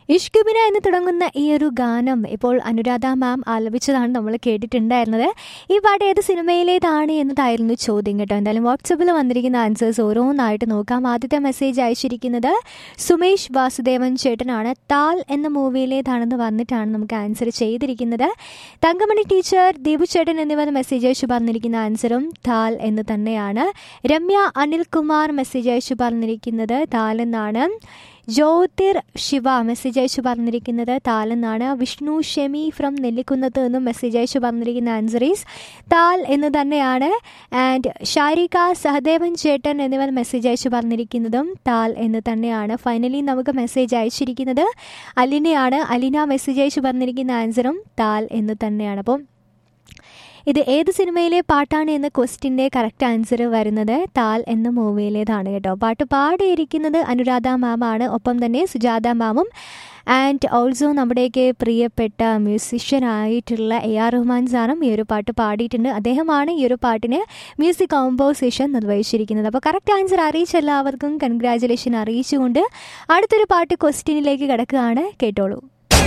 ഇഷ്കുബിന എന്ന് തുടങ്ങുന്ന ഈ ഒരു ഗാനം ഇപ്പോൾ അനുരാധ മാം ആലപിച്ചതാണ് നമ്മൾ കേട്ടിട്ടുണ്ടായിരുന്നത് ഈ പാട്ട് ഏത് സിനിമയിലേതാണ് എന്നതായിരുന്നു ചോദ്യം കേട്ടോ എന്തായാലും വാട്സപ്പിൽ വന്നിരിക്കുന്ന ആൻസേഴ്സ് ഓരോന്നായിട്ട് നോക്കാം ആദ്യത്തെ മെസ്സേജ് അയച്ചിരിക്കുന്നത് സുമേഷ് വാസുദേവൻ ചേട്ടനാണ് താൽ എന്ന മൂവിയിലേതാണെന്ന് വന്നിട്ടാണ് നമുക്ക് ആൻസർ ചെയ്തിരിക്കുന്നത് തങ്കമണി ടീച്ചർ ദീപു ചേട്ടൻ എന്നിവർ മെസ്സേജ് അയച്ചു പറഞ്ഞിരിക്കുന്ന ആൻസറും താൽ എന്ന് തന്നെയാണ് രമ്യ അനിൽകുമാർ മെസ്സേജ് അയച്ചു പറഞ്ഞിരിക്കുന്നത് താൽ എന്നാണ് ജ്യോതിർ ശിവ മെസ്സേജ് അയച്ചു പറഞ്ഞിരിക്കുന്നത് താൽ എന്നാണ് വിഷ്ണു ഷെമി ഫ്രം നെല്ലിക്കുന്നത്ത് നിന്നും മെസ്സേജ് അയച്ചു പറഞ്ഞിരിക്കുന്ന ആൻസർ ഈസ് താൽ എന്ന് തന്നെയാണ് ആൻഡ് ഷാരിക സഹദേവൻ ചേട്ടൻ എന്നിവർ മെസ്സേജ് അയച്ചു പറഞ്ഞിരിക്കുന്നതും താൽ എന്ന് തന്നെയാണ് ഫൈനലി നമുക്ക് മെസ്സേജ് അയച്ചിരിക്കുന്നത് അലിനയാണ് അലിന മെസ്സേജ് അയച്ചു പറഞ്ഞിരിക്കുന്ന ആൻസറും താൽ എന്ന് തന്നെയാണ് അപ്പം ഇത് ഏത് സിനിമയിലെ പാട്ടാണ് എന്ന ക്വസ്റ്റിൻ്റെ കറക്റ്റ് ആൻസർ വരുന്നത് താൽ എന്ന മൂവിയിലേതാണ് കേട്ടോ പാട്ട് പാടിയിരിക്കുന്നത് അനുരാധ മാമാണ് ഒപ്പം തന്നെ സുജാത മാമും ആൻഡ് ഓൾസോ നമ്മുടെയൊക്കെ പ്രിയപ്പെട്ട മ്യൂസിഷ്യൻ ആയിട്ടുള്ള എ ആർ റഹ്മാൻ സാറും ഈ ഒരു പാട്ട് പാടിയിട്ടുണ്ട് അദ്ദേഹമാണ് ഈ ഒരു പാട്ടിന് മ്യൂസിക് കോമ്പോസിഷൻ നിർവഹിച്ചിരിക്കുന്നത് അപ്പോൾ കറക്റ്റ് ആൻസർ അറിയിച്ച എല്ലാവർക്കും കൺഗ്രാജുലേഷൻ അറിയിച്ചുകൊണ്ട് അടുത്തൊരു പാട്ട് ക്വസ്റ്റ്യനിലേക്ക് കിടക്കുകയാണ് കേട്ടോളൂ